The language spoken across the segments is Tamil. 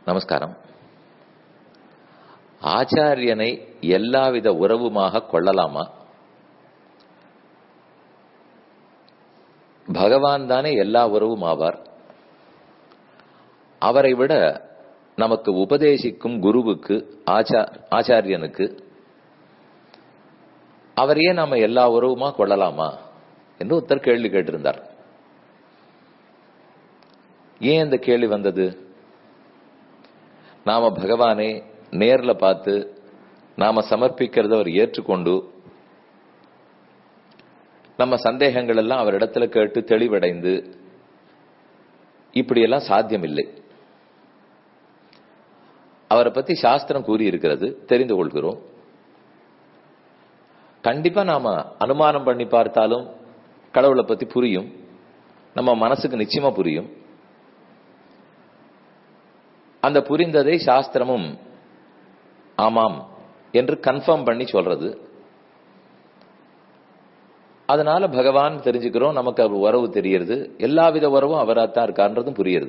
நமஸ்காரம் ஆச்சாரியனை எல்லாவித உறவுமாக கொள்ளலாமா பகவான் தானே எல்லா உறவும் ஆவார் அவரை விட நமக்கு உபதேசிக்கும் குருவுக்கு ஆச்சாரியனுக்கு அவரையே நாம எல்லா உறவுமா கொள்ளலாமா என்று ஒருத்தர் கேள்வி கேட்டிருந்தார் ஏன் இந்த கேள்வி வந்தது நாம பகவானை நேர்ல பார்த்து நாம சமர்ப்பிக்கிறத அவர் ஏற்றுக்கொண்டு நம்ம சந்தேகங்கள் எல்லாம் அவரிடத்துல கேட்டு தெளிவடைந்து இப்படியெல்லாம் சாத்தியம் இல்லை அவரை பத்தி சாஸ்திரம் கூறி இருக்கிறது தெரிந்து கொள்கிறோம் கண்டிப்பா நாம அனுமானம் பண்ணி பார்த்தாலும் கடவுளை பத்தி புரியும் நம்ம மனசுக்கு நிச்சயமா புரியும் அந்த புரிந்ததை சாஸ்திரமும் ஆமாம் என்று கன்ஃபார்ம் பண்ணி சொல்றது அதனால பகவான் தெரிஞ்சுக்கிறோம் நமக்கு அவர் உறவு தெரியறது எல்லா வித உறவும் அவராத்தான் இருக்கான்றதும் புரியுது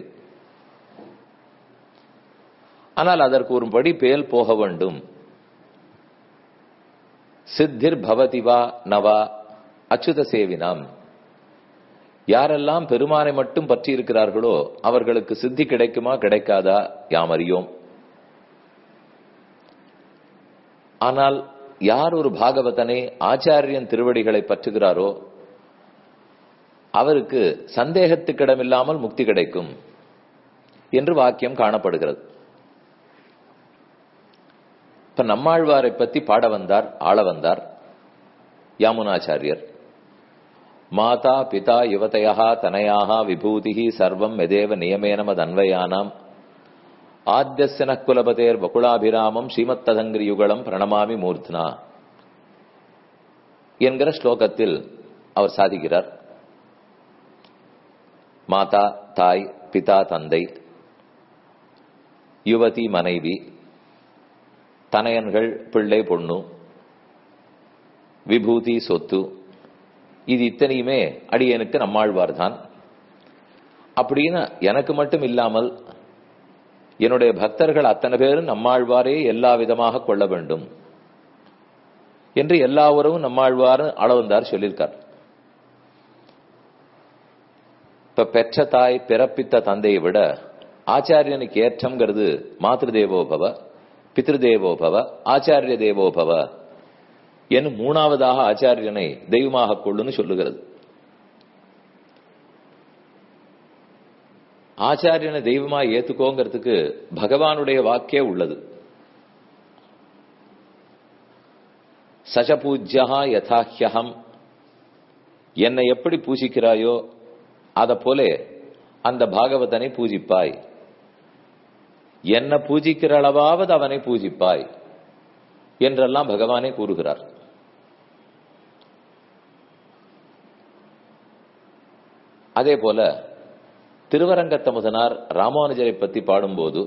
ஆனால் அதற்கு ஒரு படி பேல் போக வேண்டும் சித்திர் பவதிவா நவா அச்சுத சேவினாம் யாரெல்லாம் பெருமானை மட்டும் பற்றி இருக்கிறார்களோ அவர்களுக்கு சித்தி கிடைக்குமா கிடைக்காதா யாம் அறியோம் ஆனால் யார் ஒரு பாகவதனை ஆச்சாரியன் திருவடிகளை பற்றுகிறாரோ அவருக்கு சந்தேகத்துக்கிடமில்லாமல் முக்தி கிடைக்கும் என்று வாக்கியம் காணப்படுகிறது இப்ப நம்மாழ்வாரை பத்தி பாட வந்தார் ஆள வந்தார் யாமுனாச்சாரியர் மாதா பிதா யுவதையா தனயாக விபூதி சர்வம் எதேவ நியமேனமது அன்வயானாம் ஆத்தியசன குலபதேர் வகுலாபிராமம் ஸ்ரீமத்ததங்கிரி யுகலம் பிரணமாமி மூர்த்னா என்கிற ஸ்லோகத்தில் அவர் சாதிக்கிறார் மாதா தாய் பிதா தந்தை யுவதி மனைவி தனையன்கள் பிள்ளை பொண்ணு விபூதி சொத்து இது இத்தனையுமே அடியனுக்கு நம்மாழ்வார் தான் அப்படின்னு எனக்கு மட்டும் இல்லாமல் என்னுடைய பக்தர்கள் அத்தனை பேரும் நம்மாழ்வாரே எல்லா விதமாக கொள்ள வேண்டும் என்று எல்லா உறவும் நம்மாழ்வார் அளவந்தார் சொல்லியிருக்கார் இப்ப பெற்ற தாய் பிறப்பித்த தந்தையை விட ஆச்சாரியனுக்கு ஏற்றம்ங்கிறது மாத்திரு தேவோபவ பித்ருதேவோபவ ஆச்சாரிய தேவோபவ என் மூணாவதாக ஆச்சாரியனை தெய்வமாக கொள்ளுன்னு சொல்லுகிறது ஆச்சாரியனை தெய்வமா ஏத்துக்கோங்கிறதுக்கு பகவானுடைய வாக்கே உள்ளது சசபூஜ்யா யதாஹ்யகம் என்னை எப்படி பூஜிக்கிறாயோ அத போல அந்த பாகவதனை பூஜிப்பாய் என்ன பூஜிக்கிற அளவாவது அவனை பூஜிப்பாய் என்றெல்லாம் பகவானே கூறுகிறார் அதே போல திருவரங்கத்தமுதனார் ராமானுஜரை பத்தி பாடும்போது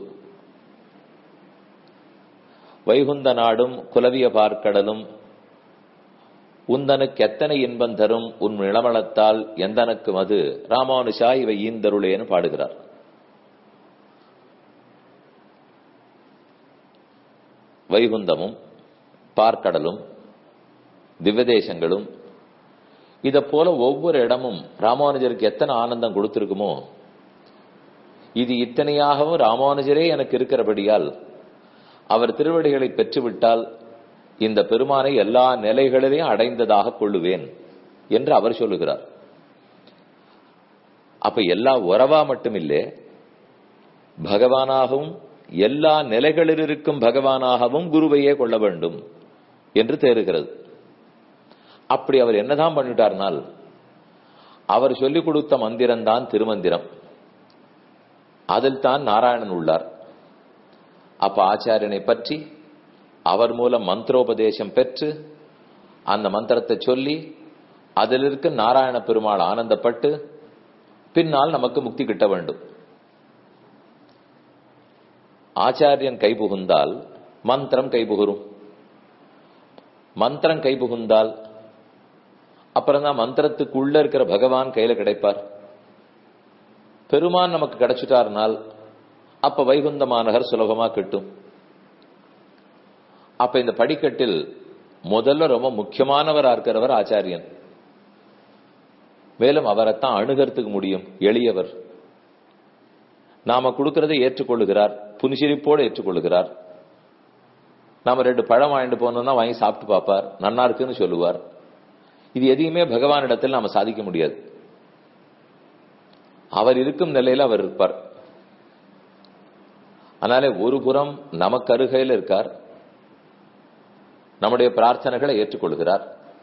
வைகுந்த நாடும் குலவிய பார்க்கடலும் உந்தனுக்கு எத்தனை இன்பம் தரும் உன் இளமளத்தால் எந்தனுக்கு மது ராமானுஷா இவை ஈந்தருளேன்னு பாடுகிறார் வைகுந்தமும் பார்க்கடலும் திவ்யதேசங்களும் இத போல ஒவ்வொரு இடமும் ராமானுஜருக்கு எத்தனை ஆனந்தம் கொடுத்திருக்குமோ இது இத்தனையாகவும் ராமானுஜரே எனக்கு இருக்கிறபடியால் அவர் திருவடிகளை பெற்றுவிட்டால் இந்த பெருமானை எல்லா நிலைகளிலையும் அடைந்ததாக கொள்ளுவேன் என்று அவர் சொல்லுகிறார் அப்ப எல்லா உறவா மட்டுமில்லே பகவானாகவும் எல்லா நிலைகளில் இருக்கும் பகவானாகவும் குருவையே கொள்ள வேண்டும் என்று தேறுகிறது அப்படி அவர் என்னதான் பண்ணிட்டார்னால் அவர் சொல்லிக் கொடுத்த மந்திரம் தான் திருமந்திரம் அதில் தான் நாராயணன் உள்ளார் அப்ப ஆச்சாரியனை பற்றி அவர் மூலம் மந்திரோபதேசம் பெற்று அந்த மந்திரத்தை சொல்லி அதில் இருக்க நாராயண பெருமாள் ஆனந்தப்பட்டு பின்னால் நமக்கு முக்தி கிட்ட வேண்டும் ஆச்சாரியன் கைபுகுந்தால் மந்திரம் கைபுகுரும் மந்திரம் கைபுகுந்தால் அப்புறம் தான் மந்திரத்துக்குள்ள இருக்கிற பகவான் கையில கிடைப்பார் பெருமான் நமக்கு கிடைச்சிட்டார்னால் அப்ப வைகுந்த மாநகர் சுலபமா கிட்டும் அப்ப இந்த படிக்கட்டில் முதல்ல ரொம்ப முக்கியமானவரா இருக்கிறவர் ஆச்சாரியன் மேலும் அவரைத்தான் அணுகிறதுக்கு முடியும் எளியவர் நாம கொடுக்கறதை ஏற்றுக்கொள்ளுகிறார் புன்சிரிப்போடு ஏற்றுக்கொள்ளுகிறார் நாம ரெண்டு பழம் வாங்கிட்டு போனோம்னா வாங்கி சாப்பிட்டு பார்ப்பார் நன்னா இருக்குன்னு சொல்லுவார் இது எதையுமே பகவானிடத்தில் நாம சாதிக்க முடியாது அவர் இருக்கும் நிலையில அவர் இருப்பார் அதனால ஒரு புறம் நமக்கு அருகையில் இருக்கார் நம்முடைய பிரார்த்தனைகளை ஏற்றுக்கொள்கிறார்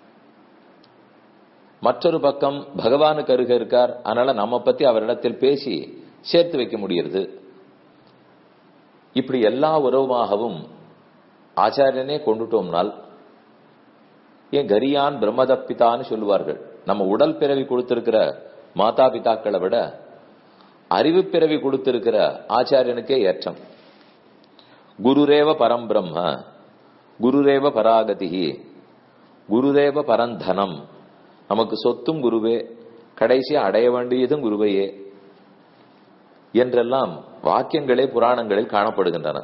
மற்றொரு பக்கம் பகவானுக்கு அருக இருக்கார் அதனால நம்ம பத்தி அவரிடத்தில் பேசி சேர்த்து வைக்க முடியுது இப்படி எல்லா உறவுமாகவும் ஆச்சாரியனே கொண்டுட்டோம்னால் ஏன் கரியான் பிரம்மதப்பிதான்னு சொல்லுவார்கள் நம்ம உடல் பிறவி கொடுத்திருக்கிற மாதா பிதாக்களை விட அறிவு பிறவி கொடுத்திருக்கிற ஆச்சாரியனுக்கே ஏற்றம் குருரேவ பரம் பிரம்ம குருரேவ பராகதி குருரேவ பரந்தனம் நமக்கு சொத்தும் குருவே கடைசி அடைய வேண்டியதும் குருவையே என்றெல்லாம் வாக்கியங்களே புராணங்களில் காணப்படுகின்றன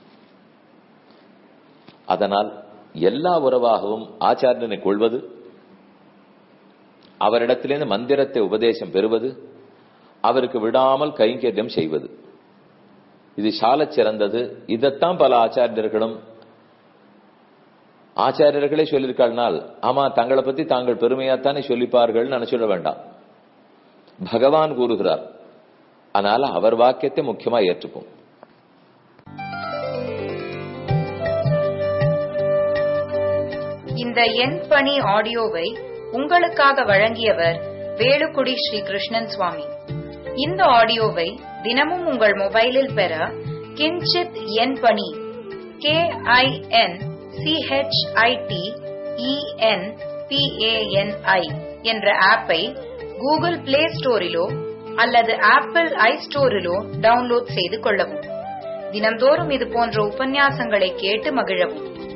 அதனால் எல்லா உறவாகவும் ஆச்சாரியனை கொள்வது அவரிடத்திலிருந்து மந்திரத்தை உபதேசம் பெறுவது அவருக்கு விடாமல் கைங்கரியம் செய்வது இது சாலச் சிறந்தது இதைத்தான் பல ஆச்சாரியர்களும் ஆச்சாரியர்களே சொல்லியிருக்காள்னால் ஆமா தங்களை பத்தி தாங்கள் பெருமையாத்தானே சொல்லிப்பார்கள் நினைச்சுட வேண்டாம் பகவான் கூறுகிறார் அதனால அவர் வாக்கியத்தை முக்கியமா ஏற்றுப்போம் இந்த எண் பணி ஆடியோவை உங்களுக்காக வழங்கியவர் வேலுக்குடி ஸ்ரீ கிருஷ்ணன் சுவாமி இந்த ஆடியோவை தினமும் உங்கள் மொபைலில் பெற கிஞ்சித் எண் பணி கே ஐ என் சிஹெச்ஐடி இஎன் பிஏஎன்ஐ என்ற ஆப்பை கூகுள் பிளே ஸ்டோரிலோ அல்லது ஆப்பிள் ஐ ஸ்டோரிலோ டவுன்லோட் செய்து கொள்ளவும் தினம்தோறும் இது போன்ற உபன்யாசங்களை கேட்டு மகிழவும்